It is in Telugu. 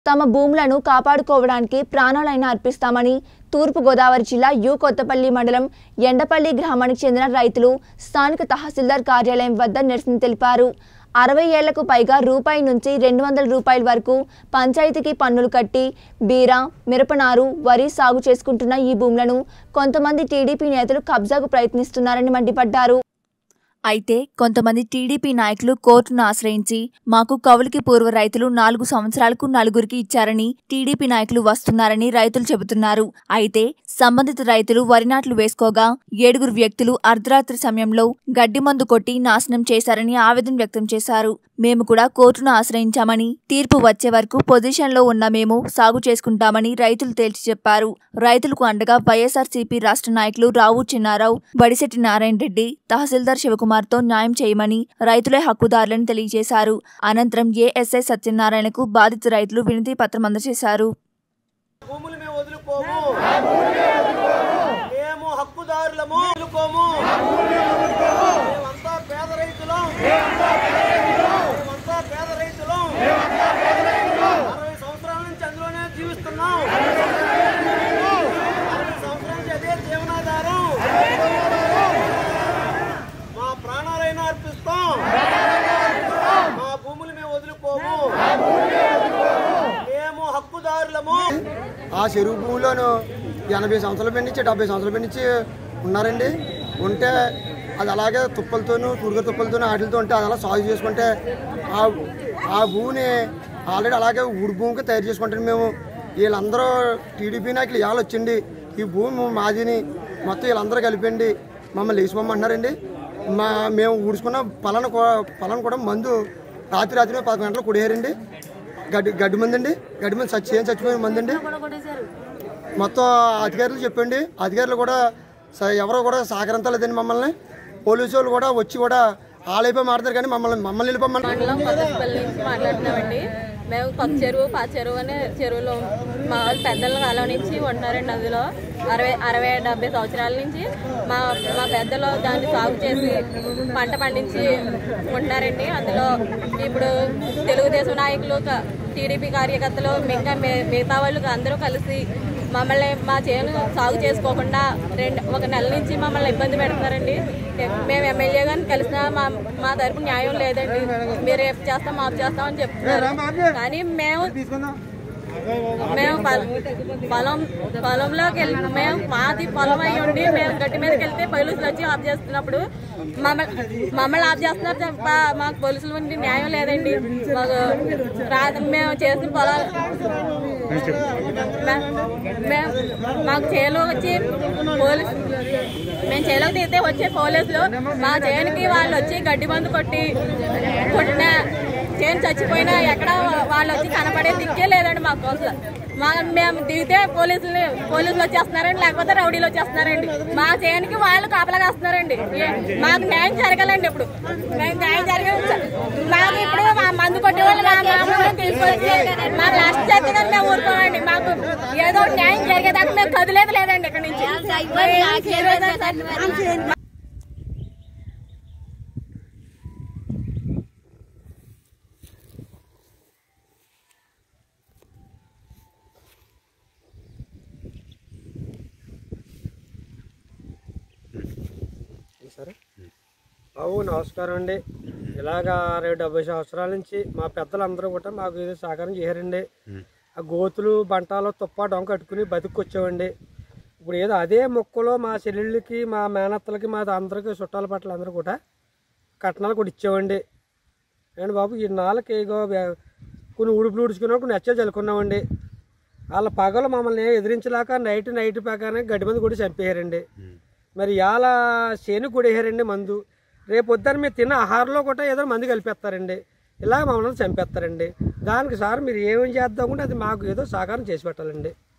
తమ భూములను కాపాడుకోవడానికి ప్రాణాలైనా అర్పిస్తామని తూర్పుగోదావరి జిల్లా యు కొత్తపల్లి మండలం ఎండపల్లి గ్రామానికి చెందిన రైతులు స్థానిక తహసీల్దార్ కార్యాలయం వద్ద నిరసన తెలిపారు అరవై ఏళ్లకు పైగా రూపాయి నుంచి రెండు వందల రూపాయల వరకు పంచాయతీకి పన్నులు కట్టి బీరా మిరపనారు వరి సాగు చేసుకుంటున్న ఈ భూములను కొంతమంది టీడీపీ నేతలు కబ్జాకు ప్రయత్నిస్తున్నారని మండిపడ్డారు అయితే కొంతమంది టీడీపీ నాయకులు కోర్టును ఆశ్రయించి మాకు కవులకి పూర్వ రైతులు నాలుగు సంవత్సరాలకు నలుగురికి ఇచ్చారని టీడీపీ నాయకులు వస్తున్నారని రైతులు చెబుతున్నారు అయితే సంబంధిత రైతులు వరి నాట్లు వేసుకోగా ఏడుగురు వ్యక్తులు అర్ధరాత్రి సమయంలో గడ్డి మందు కొట్టి నాశనం చేశారని ఆవేదన వ్యక్తం చేశారు మేము కూడా కోర్టును ఆశ్రయించామని తీర్పు వచ్చే వరకు పొజిషన్లో ఉన్న మేము సాగు చేసుకుంటామని రైతులు తేల్చి చెప్పారు రైతులకు అండగా వైఎస్ఆర్సీపీ రాష్ట్ర నాయకులు రావు చిన్నారావు బడిశెట్టి నారాయణ రెడ్డి తహసీల్దార్ శివకుమార్తో న్యాయం చేయమని రైతులే హక్కుదారులని తెలియజేశారు అనంతరం ఏఎస్ఐ సత్యనారాయణకు బాధిత రైతులు వినతి పత్రం అందజేశారు భూములు మేము వదులుకోము మేము హక్కుదారులము వదులుకోము మేమంతా పేద రైతులం మేమంతా పేద రైతులం అరవై సంవత్సరాల నుంచి అందులోనే జీవిస్తున్నాం అరవై సంవత్సరాల నుంచి అదే జీవనాధారం మా ప్రాణాలైనా అర్పిస్తాం మా భూములు మేము వదులుకోము మేము హక్కుదారులము ఆ చెరువు భూమిలోను ఎనభై సంవత్సరాల పై నుంచి డెబ్బై సంవత్సరాల పై నుంచి ఉన్నారండి ఉంటే అది అలాగే తుప్పలతోనూ తురుగ తుప్పలతోనూ వాటితో ఉంటే అది అలా సాగు చేసుకుంటే ఆ ఆ భూమిని ఆల్రెడీ అలాగే ఊడి భూమికి తయారు చేసుకుంటాం మేము వీళ్ళందరూ టీడీపీ నాయకులు ఇవాళ వచ్చిండి ఈ భూమి మాదిని మొత్తం వీళ్ళందరూ కలిపండి మమ్మల్ని లేచిపోమన్నారండి మా మేము ఊడ్చుకున్న పొలం పొలం కూడా మందు రాత్రి రాత్రి పదకొండు గంటలు కొడేయారండి గడ్డి గడ్డి మంది అండి గడ్డి మంది చచ్చి ఏం చచ్చిపోయిన మంది అండి మొత్తం అధికారులు చెప్పండి అధికారులు కూడా స- ఎవరో కూడా సహకరించలేదండి మమ్మల్ని పోలీసు వాళ్ళు కూడా వచ్చి కూడా ఆలైపోయి మాడతారు కానీ మమ్మల్ని మమ్మల్ని వెళ్ళిపోమని మండలం కొత్తపల్లి నుంచి మాట్లాడుతున్నామండి మేము కొత్త చెరువు పాత చెరువు అనే చెరువులో మా వాళ్ళు పెద్దల కాలం నుంచి ఉంటున్నారండి అందులో అరవై అరవై డెబ్బై సంవత్సరాల నుంచి మా మా పెద్దలు దాన్ని సాగు చేసి పంట పండించి ఉంటున్నారండి అందులో ఇప్పుడు తెలుగుదేశం నాయకులు క- టీడీపీ కార్యకర్తలు ఇంకా మి- మిగతా వాళ్ళు అందరూ కలిసి మమ్మల్ని మా చేను సాగు చేసుకోకుండా రెండు ఒక నెల నుంచి మమ్మల్ని ఇబ్బంది పెడుతున్నారండి మేము ఎమ్మెల్యే గారిని కలిసినా మా మా తరపు న్యాయం లేదండి మీరు రేపు చేస్తాం మాపు చేస్తాం అని చెప్తున్నారు కానీ మేము మేము ప- పొలం పొలంలోకి వెళ్ళి మేము మాది పొలం అయి ఉండి మేము గట్టి మీదకి వెళ్తే పోలీసులు వచ్చి ఆఫ్ చేస్తున్నప్పుడు మమ్మల్ని మమ్మల్ని ఆఫ్ చేస్తున్నారు తప్ప మాకు పోలీసులు ఉండి న్యాయం లేదండి మాకు రాదు మేము చేసిన పొలాలు మే- మేము మాకు చేలో వచ్చి పోలీసు మేము చేలోకి తీస్తే వచ్చే పోలీసులు మా చేయనికి వాళ్ళు వచ్చి గడ్డి మందు కొట్టి కొట్టిన చేను చచ్చిపోయినా ఎక్కడ వాళ్ళు వచ్చి కనపడే దిక్కే లేదండి మాకు అసలు మా మేము దిగితే పోలీసులు పోలీసులు వచ్చేస్తున్నారండి లేకపోతే రౌడీలు వచ్చేస్తున్నారండి మా చేయనికి వాళ్ళు కాపలాగా వస్తున్నారండి ఏ- మాకు న్యాయం జరగాలండి ఇప్పుడు మేము న్యాయం జరిగే మాకు ఇప్పుడు మా మందు కొట్టే వాళ్ళు మా మామూలు తీసుకొచ్చి మాకు లాస్ట్ చేస్తే కానీ మేము ఊరుకోమండి మాకు ఏదో న్యాయం జరిగేదాకా మేము కదిలేదు లేదండి ఇక్కడ నుంచి సరే బాబు నమస్కారం అండి ఇలాగా అరవై డెబ్బై సంవత్సరాల నుంచి మా పెద్దలందరూ కూడా మాకు ఇది సహకారం చేశారండి ఆ గోతులు బంటాలు తుప్ప డొంక కట్టుకుని బతుకొచ్చామండి ఇప్పుడు ఏదో అదే మొక్కలో మా చెల్లెళ్ళకి మా మేనత్తలకి మా అందరికీ చుట్టాల పట్ల అందరూ కూడా కట్నాలు కూడా ఇచ్చామండి అండ్ బాబు ఈ నాళ్ళకి ఇగో వ్య- కొన్ని ఉడుపులు ఉడుచుకున్నాం కొన్ని నచ్చే చల్లుకున్నామండి వాళ్ళ పగలు మమ్మల్ని ఎదిరించలేక నైట్ నైట్ పక్కనే గడ్డి మంది కూడా చంపేయారండి మరి ఇవాళ శని కొడేయారండి మందు రేపు పొద్దున్న మీరు తిన్న ఆహారంలో కూడా ఏదో మందు కలిపేస్తారండి ఇలా మమ్మల్ని చంపేస్తారండి దానికి సార్ మీరు ఏమేం చేద్దాం కూడా అది మాకు ఏదో సహకారం చేసి పెట్టాలండి